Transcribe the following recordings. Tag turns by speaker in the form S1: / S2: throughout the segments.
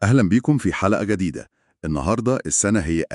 S1: أهلا بيكم في حلقة جديدة النهاردة السنة هي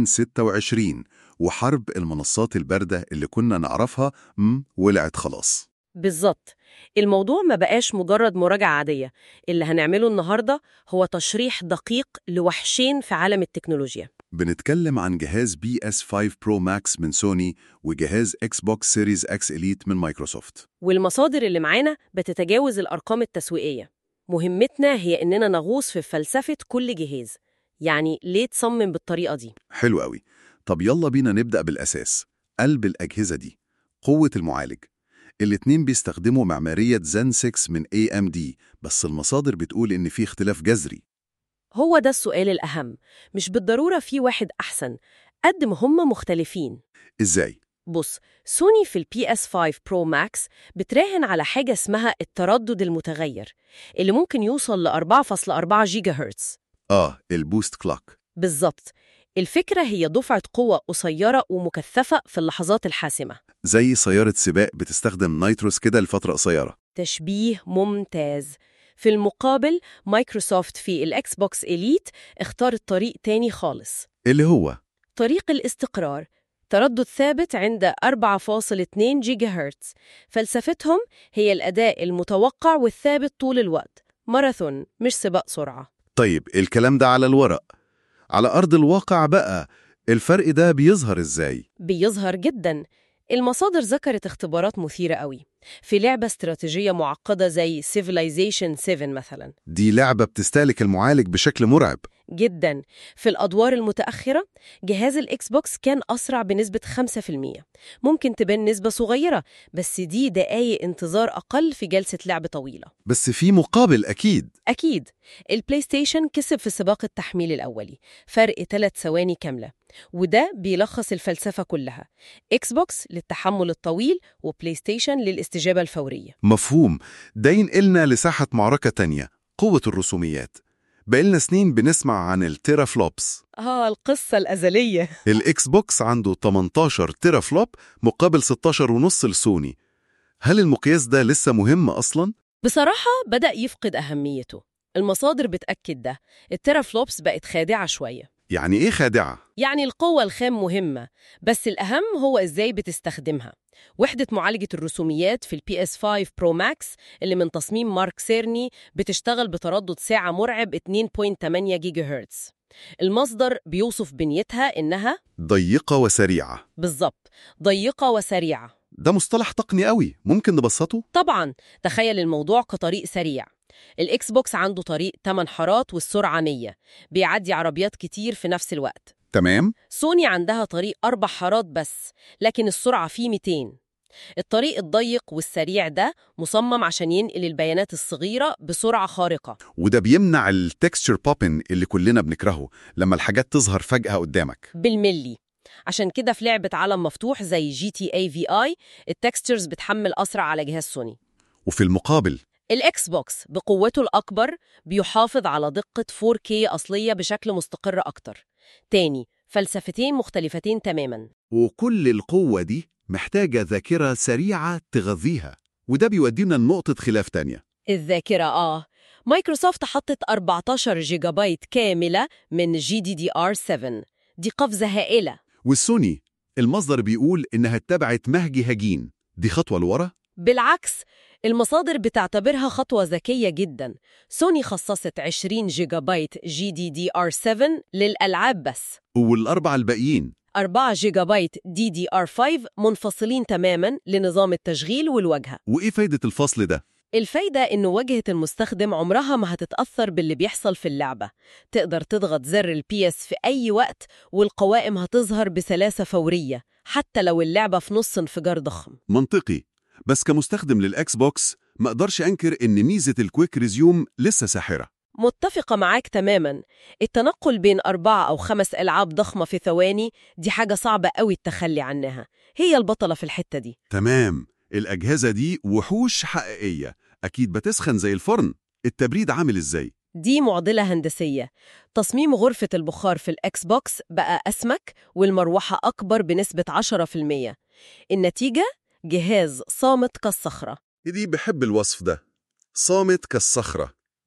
S1: 2026 وحرب المنصات الباردة اللي كنا نعرفها مم ولعت خلاص
S2: بالظبط الموضوع ما بقاش مجرد مراجعة عادية اللي هنعمله النهاردة هو تشريح دقيق لوحشين في عالم التكنولوجيا
S1: بنتكلم عن جهاز بي اس 5 برو ماكس من سوني وجهاز اكس بوكس سيريز اكس اليت من مايكروسوفت
S2: والمصادر اللي معانا بتتجاوز الأرقام التسويقية مهمتنا هي إننا نغوص في فلسفة كل جهاز يعني ليه تصمم بالطريقة دي؟
S1: حلو قوي طب يلا بينا نبدأ بالأساس قلب الأجهزة دي قوة المعالج الاتنين بيستخدموا معمارية زن 6 من AMD بس المصادر بتقول إن في اختلاف جذري
S2: هو ده السؤال الأهم مش بالضرورة في واحد أحسن قد ما هم مختلفين
S1: إزاي؟
S2: بص سوني في البي اس 5 برو ماكس بتراهن على حاجة اسمها التردد المتغير اللي ممكن يوصل ل 4.4 جيجا هرتز
S1: آه البوست كلوك
S2: بالظبط الفكرة هي دفعة قوة قصيرة ومكثفة في اللحظات الحاسمة
S1: زي سيارة سباق بتستخدم نيتروس كده لفترة قصيرة
S2: تشبيه ممتاز في المقابل مايكروسوفت في الإكس بوكس إليت اختارت طريق تاني خالص
S1: اللي هو
S2: طريق الاستقرار تردد ثابت عند 4.2 جيجا هرتز فلسفتهم هي الأداء المتوقع والثابت طول الوقت ماراثون مش سباق سرعة
S1: طيب الكلام ده على الورق على أرض الواقع بقى الفرق ده بيظهر إزاي؟
S2: بيظهر جدا المصادر ذكرت اختبارات مثيرة قوي في لعبة استراتيجية معقدة زي Civilization 7 مثلا
S1: دي لعبة بتستهلك المعالج بشكل مرعب
S2: جدا في الأدوار المتأخرة جهاز الإكس بوكس كان أسرع بنسبة 5% ممكن تبان نسبة صغيرة بس دي دقايق انتظار أقل في جلسة لعب طويلة
S1: بس في مقابل أكيد
S2: أكيد البلاي ستيشن كسب في سباق التحميل الأولي فرق 3 ثواني كاملة وده بيلخص الفلسفة كلها إكس بوكس للتحمل الطويل وبلاي ستيشن للاستجابة الفورية
S1: مفهوم ده ينقلنا لساحة معركة تانية قوة الرسوميات بقالنا سنين بنسمع عن التيرا فلوبس
S2: آه القصة الأزلية
S1: الإكس بوكس عنده 18 تيرا فلوب مقابل 16 ونص لسوني هل المقياس ده لسه مهم أصلاً؟
S2: بصراحة بدأ يفقد أهميته المصادر بتأكد ده التيرافلوبس بقت خادعة شوية
S1: يعني إيه خادعة؟
S2: يعني القوة الخام مهمة بس الأهم هو إزاي بتستخدمها وحدة معالجة الرسوميات في البي اس 5 برو ماكس اللي من تصميم مارك سيرني بتشتغل بتردد ساعة مرعب 2.8 جيجا هرتز المصدر بيوصف بنيتها إنها
S1: ضيقة وسريعة
S2: بالظبط ضيقة وسريعة
S1: ده مصطلح تقني قوي ممكن نبسطه؟
S2: طبعا تخيل الموضوع كطريق سريع الإكس بوكس عنده طريق 8 حارات والسرعة 100 بيعدي عربيات كتير في نفس الوقت
S1: تمام؟
S2: سوني عندها طريق أربع حارات بس لكن السرعة فيه 200 الطريق الضيق والسريع ده مصمم عشان ينقل البيانات الصغيرة بسرعة خارقة
S1: وده بيمنع التكستشر بوبن اللي كلنا بنكرهه لما الحاجات تظهر فجأة قدامك
S2: بالملي عشان كده في لعبة عالم مفتوح زي جي تي اي في اي التكستشرز بتحمل أسرع على جهاز سوني
S1: وفي المقابل
S2: الإكس بوكس بقوته الأكبر بيحافظ على دقة 4K أصلية بشكل مستقر أكتر تاني فلسفتين مختلفتين تماماً
S1: وكل القوة دي محتاجة ذاكرة سريعة تغذيها وده بيودينا لنقطة خلاف تانية
S2: الذاكرة آه مايكروسوفت حطت 14 جيجا بايت كاملة من جي دي دي ار 7 دي قفزة هائلة
S1: والسوني المصدر بيقول إنها اتبعت مهج هجين دي خطوة لورا
S2: بالعكس المصادر بتعتبرها خطوة ذكية جدا سوني خصصت 20 جيجا بايت جي دي دي ار 7 للألعاب بس
S1: والأربعة الباقيين
S2: 4 جيجا بايت دي دي ار 5 منفصلين تماما لنظام التشغيل والواجهة
S1: وإيه فايدة الفصل ده؟
S2: الفايدة إنه واجهة المستخدم عمرها ما هتتأثر باللي بيحصل في اللعبة تقدر تضغط زر البي اس في أي وقت والقوائم هتظهر بسلاسة فورية حتى لو اللعبة في نص انفجار ضخم
S1: منطقي بس كمستخدم للأكس بوكس ما أقدرش أنكر إن ميزة الكويك ريزيوم لسه ساحرة
S2: متفقة معاك تماما التنقل بين أربعة أو خمس ألعاب ضخمة في ثواني دي حاجة صعبة قوي التخلي عنها هي البطلة في الحتة دي
S1: تمام الأجهزة دي وحوش حقيقية أكيد بتسخن زي الفرن التبريد عامل إزاي؟
S2: دي معضلة هندسية تصميم غرفة البخار في الأكس بوكس بقى أسمك والمروحة أكبر بنسبة 10% النتيجة جهاز صامت كالصخرة
S1: دي بحب الوصف ده صامت كالصخرة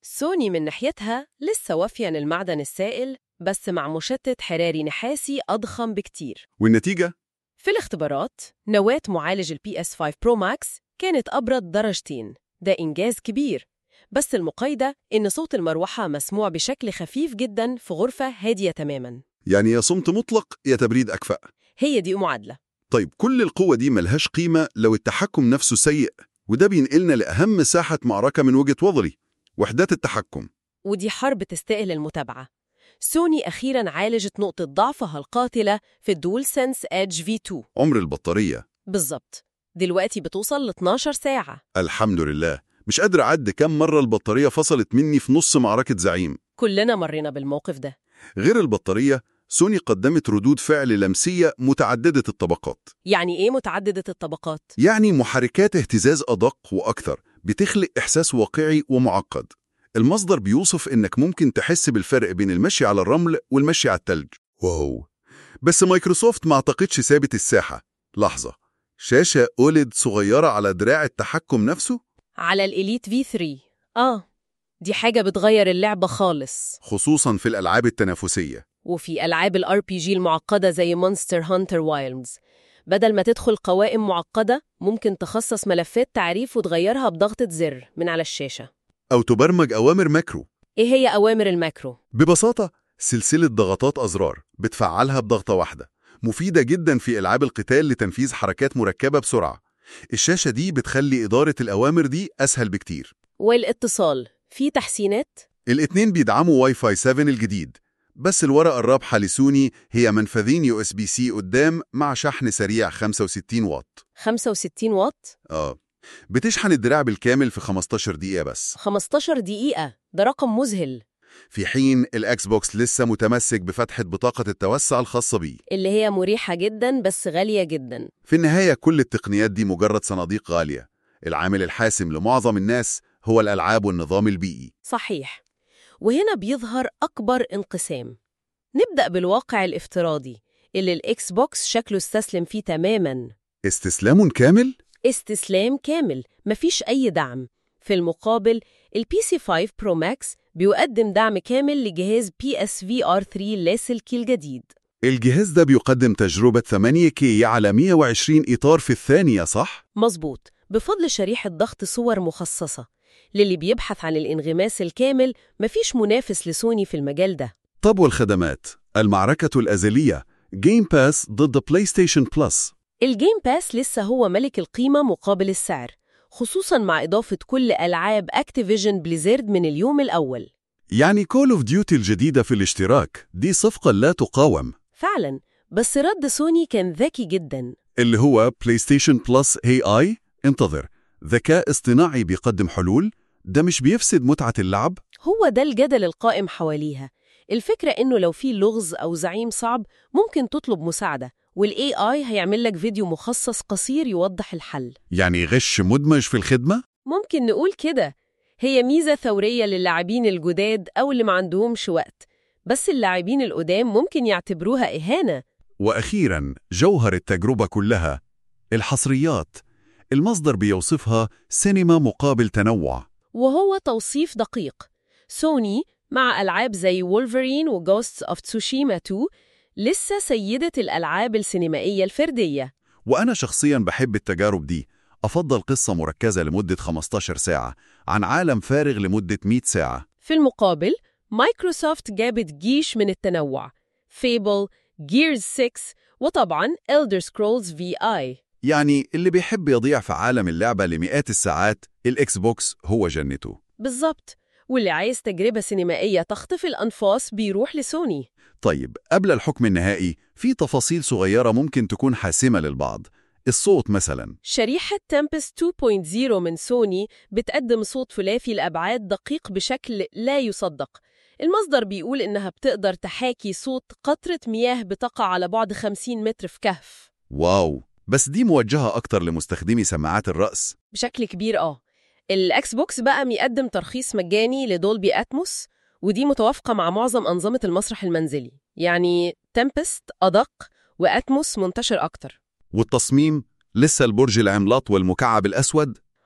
S2: سوني من ناحيتها لسه وافية المعدن السائل بس مع مشتت حراري نحاسي أضخم بكتير
S1: والنتيجة؟
S2: في الاختبارات نواة معالج ال PS5 Pro Max كانت أبرد درجتين ده إنجاز كبير بس المقايدة إن صوت المروحة مسموع بشكل خفيف جدا في غرفة هادية تماما
S1: يعني يا صمت مطلق يا تبريد أكفأ
S2: هي دي معادلة
S1: طيب كل القوة دي ملهاش قيمة لو التحكم نفسه سيء وده بينقلنا لأهم ساحة معركة من وجهة نظري وحدات التحكم
S2: ودي حرب تستاهل المتابعة سوني أخيراً عالجت نقطة ضعفها القاتلة في الدول سنس إدج V2
S1: عمر البطارية
S2: بالظبط دلوقتي بتوصل ل 12 ساعة
S1: الحمد لله مش قادر أعد كم مرة البطارية فصلت مني في نص معركة زعيم
S2: كلنا مرينا بالموقف ده
S1: غير البطارية سوني قدمت ردود فعل لمسية متعددة الطبقات
S2: يعني إيه متعددة الطبقات؟
S1: يعني محركات اهتزاز أدق وأكثر بتخلق إحساس واقعي ومعقد المصدر بيوصف إنك ممكن تحس بالفرق بين المشي على الرمل والمشي على التلج واو بس مايكروسوفت ما اعتقدش سابت الساحة لحظة شاشة أوليد صغيرة على دراع التحكم نفسه
S2: على الإليت V3 آه دي حاجة بتغير اللعبة خالص
S1: خصوصا في الألعاب التنافسية
S2: وفي ألعاب ال RPG المعقدة زي مونستر هانتر وايلدز بدل ما تدخل قوائم معقدة ممكن تخصص ملفات تعريف وتغيرها بضغطة زر من على الشاشة
S1: أو تبرمج أوامر ماكرو
S2: إيه هي أوامر الماكرو؟
S1: ببساطة سلسلة ضغطات أزرار بتفعلها بضغطة واحدة مفيدة جدا في ألعاب القتال لتنفيذ حركات مركبة بسرعة الشاشة دي بتخلي إدارة الأوامر دي أسهل بكتير
S2: والاتصال في تحسينات؟
S1: الاتنين بيدعموا واي فاي 7 الجديد بس الورقة الرابحة لسوني هي منفذين يو اس بي سي قدام مع شحن سريع 65 واط
S2: 65 واط؟
S1: اه بتشحن الدراع بالكامل في 15 دقيقة بس
S2: 15 دقيقة ده رقم مذهل
S1: في حين الأكس بوكس لسه متمسك بفتحة بطاقة التوسع الخاصة بيه
S2: اللي هي مريحة جدا بس غالية جدا
S1: في النهاية كل التقنيات دي مجرد صناديق غالية العامل الحاسم لمعظم الناس هو الألعاب والنظام البيئي
S2: صحيح وهنا بيظهر أكبر انقسام نبدأ بالواقع الافتراضي اللي الإكس بوكس شكله استسلم فيه تماماً
S1: استسلام كامل؟
S2: استسلام كامل مفيش أي دعم في المقابل البي سي 5 برو ماكس بيقدم دعم كامل لجهاز بي اس في ار 3 اللاسلكي الجديد
S1: الجهاز ده بيقدم تجربة 8K على 120 إطار في الثانية صح؟
S2: مظبوط بفضل شريحة ضغط صور مخصصة للي بيبحث عن الانغماس الكامل مفيش منافس لسوني في المجال ده
S1: طب والخدمات المعركة الأزلية جيم باس ضد بلاي ستيشن بلس
S2: الجيم باس لسه هو ملك القيمة مقابل السعر خصوصا مع إضافة كل ألعاب أكتيفيجن بليزرد من اليوم الأول
S1: يعني كول اوف ديوتي الجديدة في الاشتراك دي صفقة لا تقاوم
S2: فعلا بس رد سوني كان ذكي جدا
S1: اللي هو بلاي ستيشن بلس اي اي انتظر ذكاء اصطناعي بيقدم حلول ده مش بيفسد متعة اللعب
S2: هو ده الجدل القائم حواليها الفكرة إنه لو في لغز أو زعيم صعب ممكن تطلب مساعدة والاي اي هيعمل لك فيديو مخصص قصير يوضح الحل
S1: يعني غش مدمج في الخدمة؟
S2: ممكن نقول كده هي ميزة ثورية للاعبين الجداد أو اللي ما عندهمش وقت بس اللاعبين القدام ممكن يعتبروها إهانة
S1: وأخيرا جوهر التجربة كلها الحصريات المصدر بيوصفها سينما مقابل تنوع
S2: وهو توصيف دقيق سوني مع ألعاب زي وولفرين وجوستس أوف تسوشيما 2 لسه سيدة الألعاب السينمائية الفردية
S1: وأنا شخصيا بحب التجارب دي أفضل قصة مركزة لمدة 15 ساعة عن عالم فارغ لمدة 100 ساعة
S2: في المقابل مايكروسوفت جابت جيش من التنوع فيبل، جيرز 6 وطبعا Elder Scrolls VI
S1: يعني اللي بيحب يضيع في عالم اللعبة لمئات الساعات الإكس بوكس هو جنته
S2: بالظبط واللي عايز تجربة سينمائية تخطف الأنفاس بيروح لسوني
S1: طيب قبل الحكم النهائي في تفاصيل صغيرة ممكن تكون حاسمة للبعض الصوت مثلا
S2: شريحة تمبس 2.0 من سوني بتقدم صوت ثلاثي الأبعاد دقيق بشكل لا يصدق المصدر بيقول إنها بتقدر تحاكي صوت قطرة مياه بتقع على بعد 50 متر في كهف
S1: واو بس دي موجهة أكتر لمستخدمي سماعات الرأس
S2: بشكل كبير آه الأكس بوكس بقى بيقدم ترخيص مجاني لدولبي أتموس ودي متوافقة مع معظم أنظمة المسرح المنزلي يعني تمبست أدق وأتموس منتشر أكتر
S1: والتصميم لسه البرج العملاق والمكعب الأسود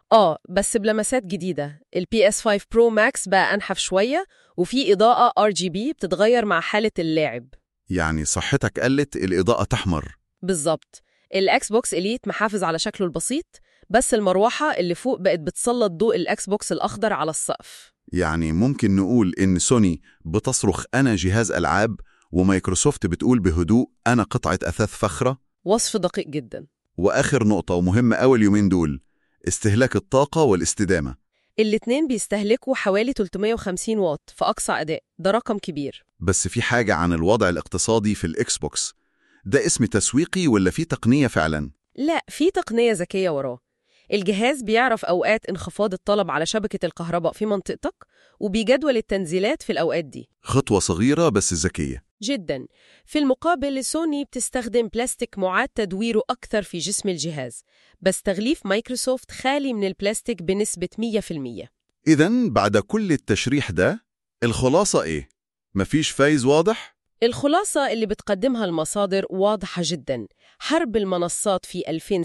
S2: آه بس بلمسات جديدة ال PS5 Pro Max بقى أنحف شوية وفي إضاءة RGB بتتغير مع حالة اللاعب
S1: يعني صحتك قلت الإضاءة تحمر
S2: بالظبط الأكس بوكس إليت محافظ على شكله البسيط بس المروحة اللي فوق بقت بتسلط ضوء الأكس بوكس الأخضر على السقف
S1: يعني ممكن نقول إن سوني بتصرخ أنا جهاز ألعاب ومايكروسوفت بتقول بهدوء أنا قطعة أثاث فخرة
S2: وصف دقيق جدا
S1: وآخر نقطة ومهمة أول يومين دول استهلاك الطاقة والاستدامة
S2: الاتنين بيستهلكوا حوالي 350 واط في أقصى أداء ده رقم كبير
S1: بس في حاجة عن الوضع الاقتصادي في الإكس بوكس ده اسم تسويقي ولا في تقنية فعلا؟
S2: لا في تقنية ذكية وراه الجهاز بيعرف أوقات انخفاض الطلب على شبكة الكهرباء في منطقتك وبيجدول التنزيلات في الأوقات دي
S1: خطوة صغيرة بس ذكية
S2: جدا في المقابل سوني بتستخدم بلاستيك معاد تدويره أكثر في جسم الجهاز بس تغليف مايكروسوفت خالي من البلاستيك بنسبة 100%
S1: إذا بعد كل التشريح ده الخلاصة إيه؟ مفيش فايز واضح؟
S2: الخلاصة اللي بتقدمها المصادر واضحة جدا حرب المنصات في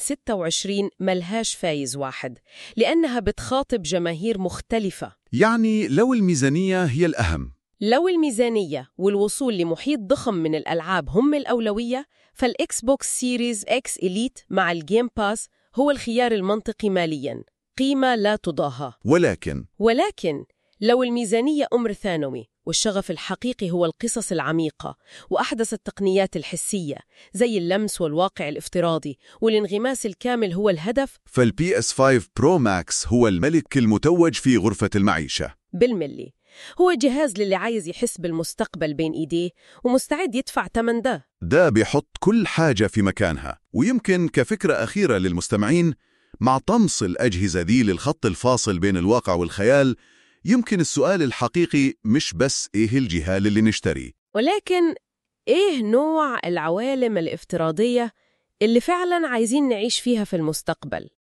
S2: 2026 ملهاش فايز واحد لأنها بتخاطب جماهير مختلفة
S1: يعني لو الميزانية هي الأهم
S2: لو الميزانية والوصول لمحيط ضخم من الألعاب هم الأولوية فالإكس بوكس سيريز إكس إليت مع الجيم باس هو الخيار المنطقي مالياً قيمة لا تضاهى
S1: ولكن
S2: ولكن لو الميزانية أمر ثانوي والشغف الحقيقي هو القصص العميقة وأحدث التقنيات الحسية زي اللمس والواقع الافتراضي والانغماس الكامل هو الهدف
S1: فالبي اس 5 برو ماكس هو الملك المتوج في غرفة المعيشة
S2: بالملي هو جهاز للي عايز يحس بالمستقبل بين إيديه ومستعد يدفع تمن ده
S1: ده بيحط كل حاجة في مكانها ويمكن كفكرة أخيرة للمستمعين مع طمس الأجهزة دي للخط الفاصل بين الواقع والخيال يمكن السؤال الحقيقي مش بس إيه الجهال اللي نشتريه
S2: ولكن إيه نوع العوالم الافتراضية اللي فعلا عايزين نعيش فيها في المستقبل؟